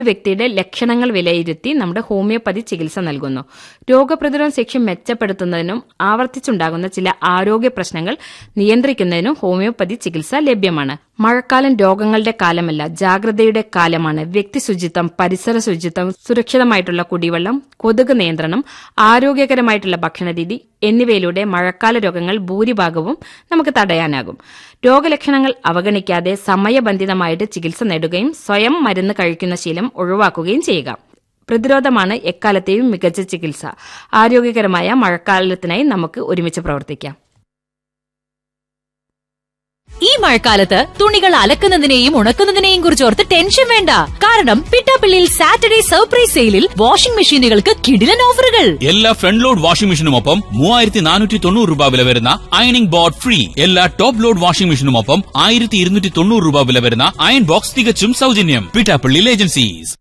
വ്യക്തിയുടെ ലക്ഷണങ്ങൾ വിലയിരുത്തി നമ്മുടെ ഹോമിയോപ്പതി ചികിത്സ നൽകുന്നു രോഗപ്രതിരോധ ശേഷി മെച്ചപ്പെടുത്തുന്നതിനും ആവർത്തിച്ചുണ്ടാകുന്ന ചില ആരോഗ്യ പ്രശ്നങ്ങൾ നിയന്ത്രിക്കുന്നതിനും ഹോമിയോപ്പതി ചികിത്സ ലഭ്യമാണ് മഴക്കാലം രോഗങ്ങളുടെ കാലമല്ല ജാഗ്രതയുടെ കാലമാണ് വ്യക്തി ശുചിത്വം പരിസര ശുചിത്വം സുരക്ഷിതമായിട്ടുള്ള കുടിവെള്ളം കൊതുക് നിയന്ത്രണം ആരോഗ്യകരമായിട്ടുള്ള ഭക്ഷണരീതി എന്നിവയിലൂടെ മഴക്കാല രോഗങ്ങൾ ഭൂരിഭാഗവും നമുക്ക് തടയാനാകും രോഗലക്ഷണങ്ങൾ അവഗണിക്കാതെ സമയബന്ധിതമായിട്ട് ചികിത്സ നേടുകയും സ്വയം മരുന്ന് കഴിക്കുന്ന ശീലം ഒഴിവാക്കുകയും ചെയ്യുക പ്രതിരോധമാണ് എക്കാലത്തെയും മികച്ച ചികിത്സ ആരോഗ്യകരമായ മഴക്കാലത്തിനായി നമുക്ക് ഒരുമിച്ച് പ്രവർത്തിക്കാം ഈ മഴക്കാലത്ത് തുണികൾ അലക്കുന്നതിനെയും ഉണക്കുന്നതിനെയും കുറിച്ച് ഓർത്ത് ടെൻഷൻ വേണ്ട കാരണം പിട്ടാപ്പിള്ളിയിൽ സാറ്റർഡേ സർപ്രൈസ് സെയിലിൽ വാഷിംഗ് മെഷീനുകൾക്ക് കിടിലൻ ഓഫറുകൾ എല്ലാ ഫ്രണ്ട് ലോഡ് വാഷിംഗ് മെഷീനുമൊപ്പം മൂവായിരത്തി നാനൂറ്റി തൊണ്ണൂറ് രൂപ വില വരുന്ന അയണിംഗ് ബോർഡ് ഫ്രീ എല്ലാ ടോപ്പ് ലോഡ് വാഷിംഗ് മെഷീനുമൊപ്പം ആയിരത്തി ഇരുന്നൂറ്റി തൊണ്ണൂറ് രൂപ വില വരുന്ന അയൺ ബോക്സ് തികച്ചും സൗജന്യം പിറ്റാപ്പള്ളി ഏജൻസീസ്